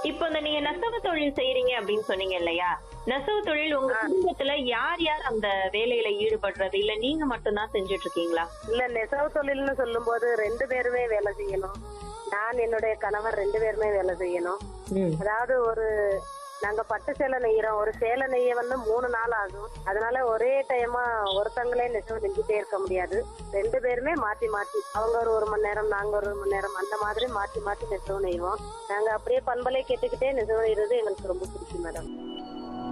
இப்போ இந்த நீங்க நெசவு தொழில் செய்யறீங்க அப்படின்னு சொன்னீங்க இல்லையா நெசவு தொழில் உங்க குடும்பத்துல யார் யார் அந்த வேலையில ஈடுபடுறது இல்ல நீங்க மட்டும்தான் செஞ்சுட்டு இருக்கீங்களா இல்ல நெசவு தொழில்னு சொல்லும்போது ரெண்டு பேருமே வேலை செய்யணும் நான் என்னுடைய கணவர் ரெண்டு பேருமே வேலை செய்யணும் அதாவது ஒரு நாங்க பட்டு சேலை நெய்யறோம் ஒரு சேலை நெய்ய வந்து மூணு நாள் ஆகும் அதனால ஒரே டைமா ஒருத்தங்களே நெசவு நெஞ்சிட்டே இருக்க முடியாது ரெண்டு பேருமே மாத்தி மாத்தி அவங்க ஒரு ஒரு மணி நேரம் நாங்க ஒரு மணி நேரம் அந்த மாதிரி மாத்தி மாத்தி நெசவு நெய்வோம் நாங்க அப்படியே பண்பலை கேட்டுக்கிட்டே நெசவு நெய்யறது எங்களுக்கு ரொம்ப பிடிக்கும் மேடம்